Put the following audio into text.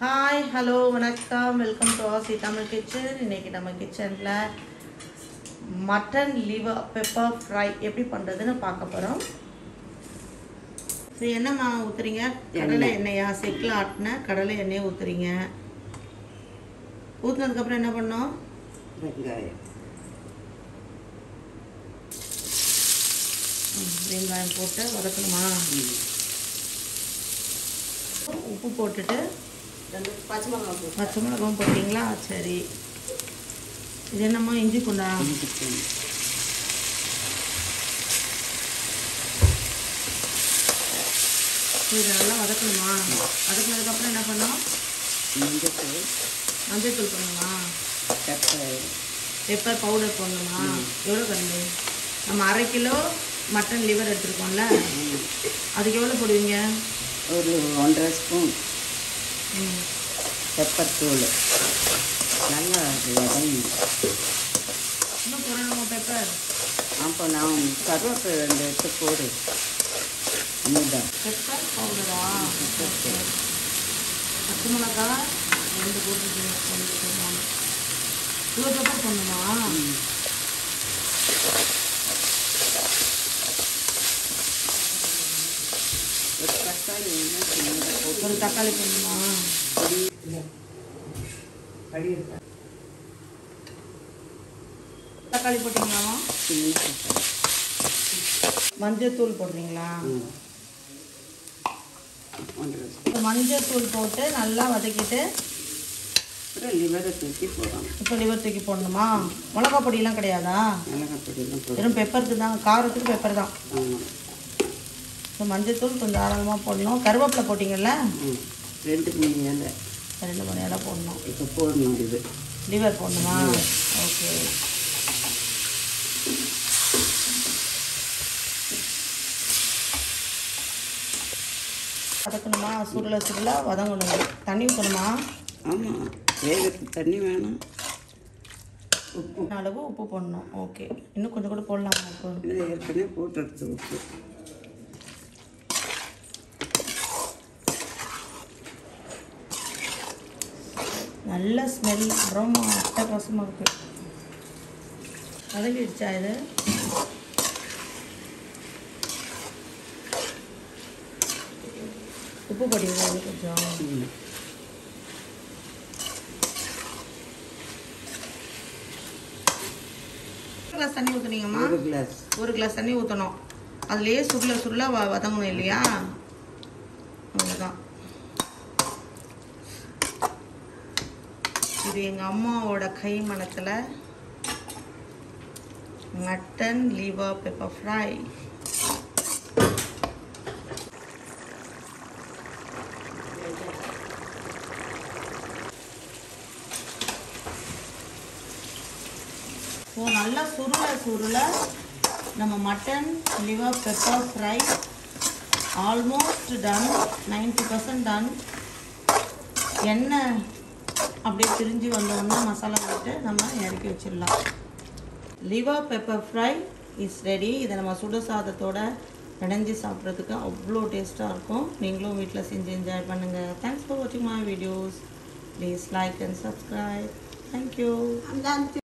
Hi hello வணக்கம் welcome to Aasi Tamil kitchen இன்னைக்கு நம்ம கிச்சனில் மட்டன் லிவர் பெப்பர் ஃப்ரை எப்படி பண்ணுறதுன்னு பார்க்க போகிறோம் ஸோ என்னம்மா ஊற்றுறீங்க கடலை எண்ணெயா செக்கில் ஆட்டின கடலை எண்ணெயை ஊற்றுறீங்க ஊற்றுனதுக்கப்புறம் என்ன பண்ணோம் வெங்காயம் ம், வெங்காயம் போட்டு வதக்கணுமா உப்பு போட்டுட்டு ரெண்டு பச்சை மிளகா போட்டு பச்சை மிளகாவும் போட்டிங்களா சரி இது என்னம்மா இஞ்சி பூண்டா இஞ்சி பூண்டு இது நல்லா வதக்கணுமா வதக்குனதுக்கப்புறம் என்ன பண்ணோம் மஞ்சத்தூள் மஞ்சள் தூள் பண்ணணுமா பெப்பர் பெப்பர் பவுடர் போடணுமா எவ்வளோ கரண்டி நம்ம அரை கிலோ மட்டன் லிவர் எடுத்துருக்கோம்ல அதுக்கு எவ்வளோ போடுவீங்க ஒரு ஒன்றரை ஸ்பூன் ம் பெப்பர் தூள் நல்லா அது வதங்கி இன்னும் போடணுமா பெப்பர் அப்போ நான் கருவேப்பிலை ரெண்டு எடுத்து போடு அமுதா பெப்பர் பவுடரா பெப்பர் தூள் பச்சை மிளகா ரெண்டு போட்டுருக்கீங்க ரெண்டு போடணும் இவ்வளோ பெப்பர் போடணுமா ம். ஒரு தக்காளி வேணா சின்னதாக போட்டு ஒரு தக்காளி போடணுமா தக்காளி போட்டிங்களாமா சின்ன தக்காளி மஞ்சள் போடுறீங்களா ம் ஒன்றரை ஸ்பூன் மஞ்சள் தூள் போட்டு நல்லா வதக்கிட்டு அப்புறம் லிவரை தூக்கி போடணும் இப்போ லிவர் தூக்கி போடணுமா மிளகா பொடியெல்லாம் கிடையாதா மிளகாய் பொடியெல்லாம் போடணும் வெறும் பெப்பருக்கு தான் காரத்துக்கு பெப்பர் தான் ஆமாம் ஸோ மஞ்சள் தூள் கொஞ்சம் தாராளமாக போடணும் கருவேப்பிலை போட்டிங்கல்ல ம் ரெண்டு மூணு இலை ரெண்டு மணி நேரம் போடணும் இப்போ போடணும் இது லிவர் போடணுமா ஓகே வதக்கணுமா சுருள சுருள வதங்கணும் தண்ணி ஊற்றணுமா ஆமாம் வேகத்துக்கு தண்ணி வேணும் உப்பு அளவு உப்பு போடணும் ஓகே இன்னும் கொஞ்சம் கூட போடலாமா உப்பு இது ஏற்கனவே போட்டுடுச்சு உப்பு நல்ல ஸ்மெல் ரொம்ப அட்டகாசமாக இருக்கு வதங்கிடுச்சா இது உப்பு போடுவீங்க இது கொஞ்சம் ம். ஒரு கிளாஸ் தண்ணி ஊற்றுனீங்கம்மா ஒரு கிளாஸ் ஒரு கிளாஸ் தண்ணி ஊற்றணும் அதுலேயே சுருள சுருள வ வதங்கணும் இல்லையா அவ்வளோதான் இது எங்கள் அம்மாவோட கை மணத்தில் mutton liver pepper fry so நல்லா சுருள சுருள நம்ம mutton liver pepper fry almost done 90% percent done எண்ணெய் அப்படியே பிரிஞ்சு வந்தோடனே மசாலா போட்டு நம்ம இறக்கி வச்சிடலாம் liver pepper fry is ready இதை நம்ம சுட சாதத்தோட பிணைஞ்சு சாப்பிட்றதுக்கு அவ்வளோ டேஸ்ட்டாக இருக்கும் நீங்களும் வீட்டில் செஞ்சு என்ஜாய் பண்ணுங்கள் தேங்க்ஸ் ஃபார் வாட்சிங் my videos please like and subscribe thank you